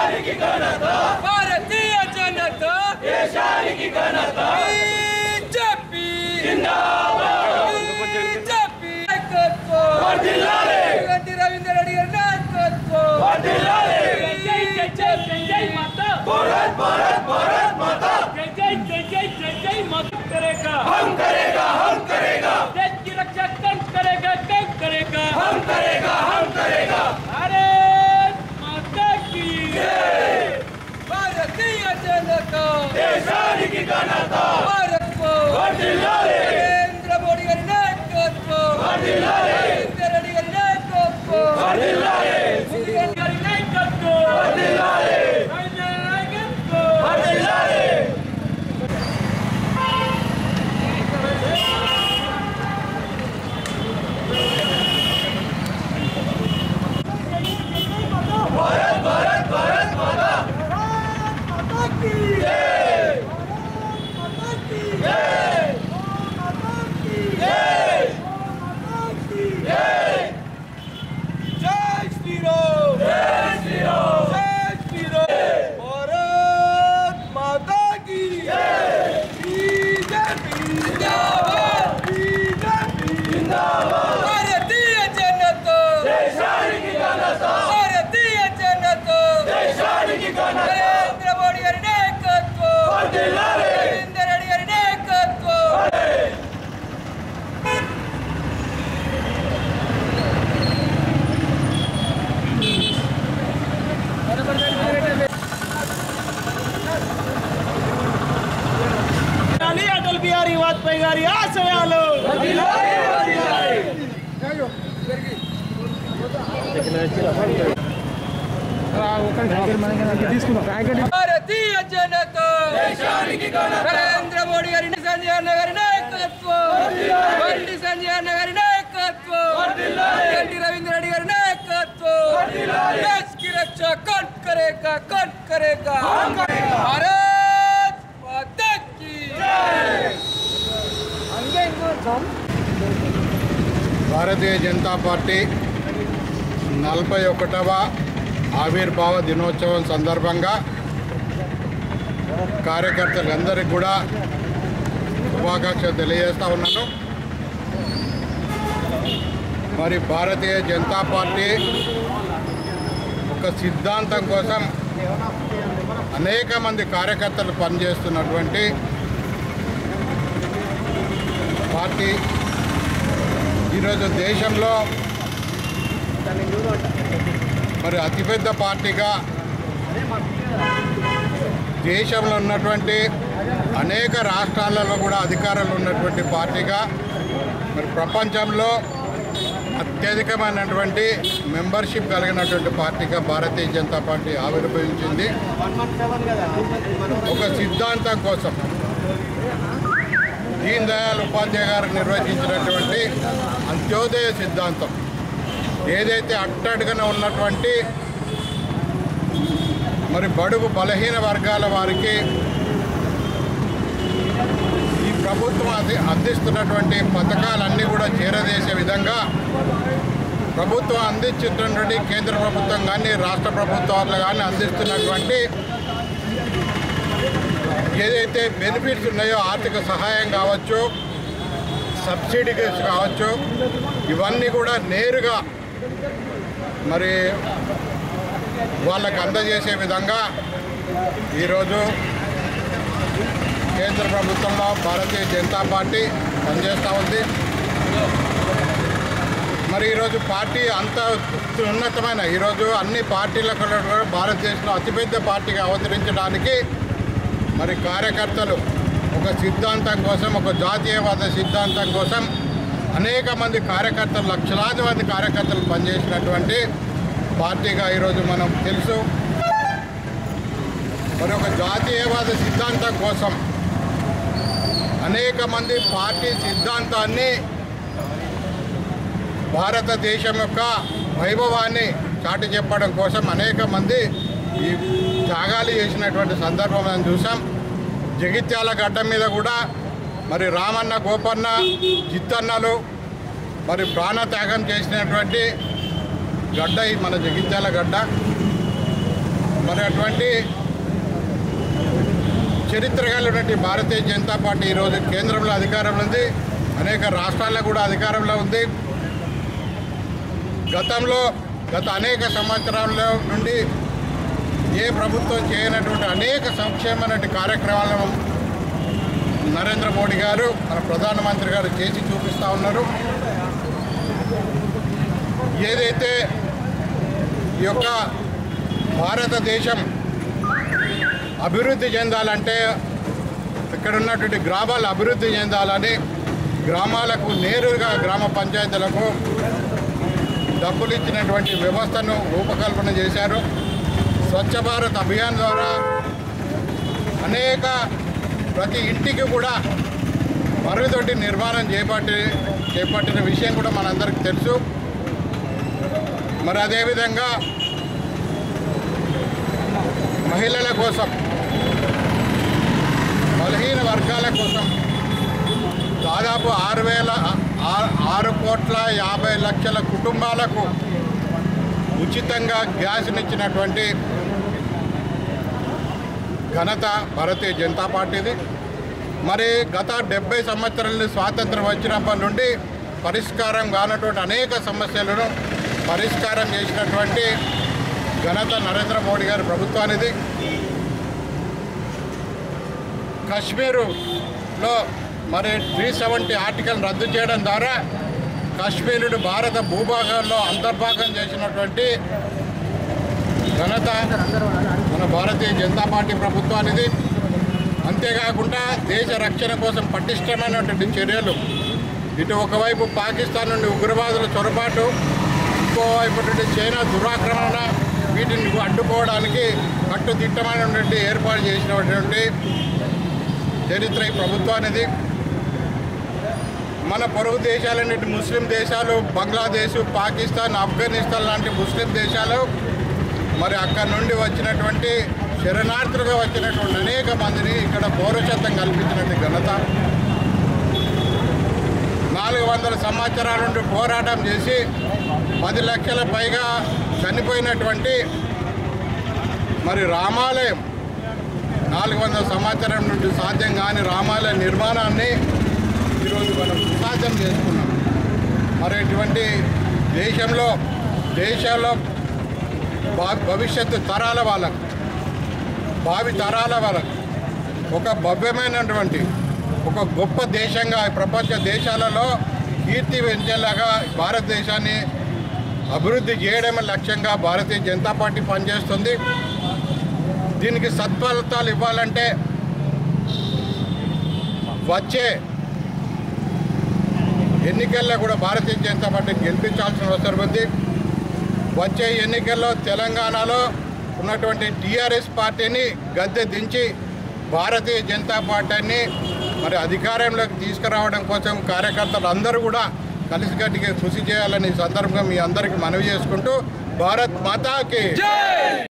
దేశానికి ఘనత భారతీయ జనతా దేశానికి ఘనత బీజేపీ జిందాబాద్ బీజేపీ నాయకత్వం వర్ధిల్లాలి గంటి రవీంద్ర రెడ్డి గారి నాయకత్వం వర్ధిల్లాలి జై జై జై జై జై మాతా భారత్ భారత్ భారత్ మాతా जय जय जय जय जय जय मत करेगा हम करेगा हम करेगा देश की रक्षा कौन करेगा कौन करेगा हम करेगा हम करेगा भारत माता की భారతీయ జనతా దేశానికి ఘనత భారత్వం వర్ధిల్లాలి నరేంద్ర మోడీ గారి నాయకత్వం వర్ధిల్లాలి రవీంద్ర రెడ్డి గారి నాయకత్వం వర్ధిల్లాలి गाड़ी नहीं कर दो వర్ధిల్లాలి नहीं कर दो వర్ధిల్లాలి भारत भारत भारत माता जय जय जय जय జై శ్రీరామ్ जय श्री राम జై శ్రీరామ్ భారత్ మాతా కీ బీజేపీ जिंदाबाद బీజేపీ जिंदाबाद భారతీయ జనతా దేశానికి ఘనత భారతీయ జనతా దేశానికి ఘనత నరేంద్ర మోడీ గారి నాయకత్వం వర్ధిల్లాలి రవీంద్ర రెడ్డి గారి నాయకత్వం అటల్ బిహారీ వాజ్పేయి గారి ఆశయాలు భారతీయ జనతా దేశానికి ఘనత నరేంద్ర మోడీ గారి సంజయ్ అన్న గారి నాయకత్వం బండి సంజయ్ అన్న గారి నాయకత్వం గంటి రవీంద్ర రెడ్డి గారి నాయకత్వం దేశ్ की रक्षा कौन करेगा कौन करेगा भारत माता की భారతీయ జనతా పార్టీ నలభై ఒకటవ ఆవిర్భావ దినోత్సవం సందర్భంగా కార్యకర్తలందరికీ కూడా శుభాకాంక్షలు తెలియజేస్తా ఉన్నాను మరి భారతీయ జనతా పార్టీ ఒక సిద్ధాంతం కోసం అనేక మంది కార్యకర్తలు పనిచేస్తున్నటువంటి పార్టీ ఈరోజు దేశంలో మరి అతిపెద్ద పార్టీగా దేశంలో ఉన్నటువంటి అనేక రాష్ట్రాలలో కూడా అధికారాలు ఉన్నటువంటి పార్టీగా మరి ప్రపంచంలో అత్యధికమైనటువంటి మెంబర్షిప్ కలిగినటువంటి పార్టీగా భారతీయ జనతా పార్టీ ఆవిర్భవించింది ఒక సిద్ధాంతం కోసం దీన్ దయాళ్ ఉపాధ్యాయ గారు నిర్వచించినటువంటి అంత్యోదయ సిద్ధాంతం ఏదైతే అట్టడుగున ఉన్నటువంటి మరి బడుగు బలహీన వర్గాల వారికి ఈ ప్రభుత్వం అంది అందిస్తున్నటువంటి పథకాలన్నీ కూడా చేరదేసే విధంగా ప్రభుత్వం అందించినటువంటి కేంద్ర ప్రభుత్వం కానీ రాష్ట్ర ప్రభుత్వాలు కానీ అందిస్తున్నటువంటి ఏదైతే బెనిఫిట్స్ ఉన్నాయో ఆర్థిక సహాయం కావచ్చు సబ్సిడీస్ కావచ్చు ఇవన్నీ కూడా నేరుగా మరి వాళ్ళకు అందజేసే విధంగా ఈరోజు కేంద్ర ప్రభుత్వంలో భారతీయ జనతా పార్టీ పనిచేస్తూ ఉంది మరి ఈరోజు పార్టీ అంత ఉన్నతమైన ఈరోజు అన్ని పార్టీలకు కూడా భారతదేశంలో అతిపెద్ద పార్టీగా అవతరించడానికి మరి కార్యకర్తలు ఒక సిద్ధాంతం కోసం ఒక జాతీయవాద సిద్ధాంతం కోసం అనేక మంది కార్యకర్తలు లక్షలాది మంది కార్యకర్తలు పనిచేసినటువంటి పార్టీగా ఈరోజు మనం తెలుసు మరి ఒక జాతీయవాద సిద్ధాంతం కోసం అనేక మంది పార్టీ సిద్ధాంతాన్ని భారతదేశం యొక్క వైభవాన్ని చాటి చెప్పడం కోసం అనేక మంది ఈ త్యాగాలు చేసినటువంటి సందర్భం మనం చూసాం జగిత్యాల గడ్డ మీద కూడా మరి రామన్న గోపన్న జిత్తన్నలు మరి ప్రాణత్యాగం చేసినటువంటి గడ్డ ఈ మన జగిత్యాల గడ్డ మరి అటువంటి చరిత్ర కలిగినటువంటి భారతీయ జనతా పార్టీ ఈరోజు కేంద్రంలో అధికారంలో ఉంది అనేక రాష్ట్రాల్లో కూడా అధికారంలో ఉంది గతంలో గత అనేక సంవత్సరాల నుండి ఏ ప్రభుత్వం చేయనటువంటి అనేక సంక్షేమమైన కార్యక్రమాలను నరేంద్ర మోడీ గారు మన ప్రధానమంత్రి గారు చేసి చూపిస్తూ ఉన్నారు ఏదైతే ఈ యొక్క భారతదేశం అభివృద్ధి చెందాలంటే ఇక్కడ ఉన్నటువంటి గ్రామాలు అభివృద్ధి చెందాలని గ్రామాలకు నేరుగా గ్రామ పంచాయతీలకు డబ్బులు ఇచ్చినటువంటి వ్యవస్థను రూపకల్పన చేశారు స్వచ్ఛ భారత్ అభియాన్ ద్వారా అనేక ప్రతి ఇంటికి కూడా మరుగుదొడ్డి నిర్మాణం చేపట్టి చేపట్టిన విషయం కూడా మనందరికీ తెలుసు మరి అదేవిధంగా మహిళల కోసం బలహీన వర్గాల కోసం దాదాపు ఆరు వేల ఆ- ఆరు కోట్ల యాభై లక్షల కుటుంబాలకు ఉచితంగా గ్యాస్నిచ్చినటువంటి ఘనత భారతీయ జనతా పార్టీది మరి గత డెబ్బై సంవత్సరాల స్వాతంత్రం వచ్చినప్పటి నుండి పరిష్కారం కానటువంటి అనేక సమస్యలను పరిష్కారం చేసినటువంటి ఘనత నరేంద్ర మోడీ గారి ప్రభుత్వానిది కాశ్మీరులో మరి త్రీ సెవెంటీ ఆర్టికల్ రద్దు చేయడం ద్వారా కాశ్మీరుడు భారత భూభాగంలో అంతర్భాగం చేసినటువంటి ఘనత మన భారతీయ జనతా పార్టీ ప్రభుత్వానిది అంతేకాకుండా దేశ రక్షణ కోసం పటిష్టమైనటువంటి చర్యలు ఇటు ఒకవైపు పాకిస్తాన్ నుండి ఉగ్రవాదుల చొరబాటు ఇంకోవైపు నుండి చైనా దురాక్రమణ వీటిని అడ్డుకోవడానికి కట్టుదిట్టమైనటువంటి ఏర్పాటు చేసినటువంటి చరిత్ర ఈ ప్రభుత్వానిది మన పొరుగు దేశాలన్నిటి ముస్లిం దేశాలు బంగ్లాదేశ్ పాకిస్తాన్ ఆఫ్ఘనిస్తాన్ లాంటి ముస్లిం దేశాలు మరి అక్కడి నుండి వచ్చినటువంటి శరణార్థులుగా వచ్చినటువంటి అనేక మందిని ఇక్కడ పౌరసత్వం కల్పించినటువంటి ఘనత నాలుగు వందల సంవత్సరాల నుండి పోరాటం చేసి పది లక్షల పైగా చనిపోయినటువంటి మరి రామాలయం నాలుగు వందల సంవత్సరం నుండి సాధ్యం కాని రామాలయ నిర్మాణాన్ని ఈరోజు మనం సుసాధ్యం చేసుకున్నాం మరి ఇటువంటి దేశంలో దేశంలో భా- భవిష్యత్తు తరాల వాళ్ళకు భావి తరాల వాళ్ళకు ఒక భవ్యమైనటువంటి ఒక గొప్ప దేశంగా ఈ ప్రపంచ దేశాలలో కీర్తి పెంచేలాగా భారతదేశాన్ని అభివృద్ధి చేయడమే లక్ష్యంగా భారతీయ జనతా పార్టీ పనిచేస్తుంది దీనికి సత్ఫలితాలు ఇవ్వాలంటే వచ్చే ఎన్నికల్లో కూడా భారతీయ జనతా పార్టీని గెలిపించాల్సిన అవసరం ఉంది వచ్చే ఎన్నికల్లో తెలంగాణలో ఉన్నటువంటి టీఆర్ఎస్ పార్టీని గద్దె దించి భారతీయ జనతా పార్టీని మరి అధికారంలోకి తీసుకురావడం కోసం కార్యకర్తలు అందరూ కూడా కలిసికట్టుగా కృషి చేయాలని ఈ సందర్భంగా మీ అందరికీ మనవి చేసుకుంటూ భారత్ మాతాకి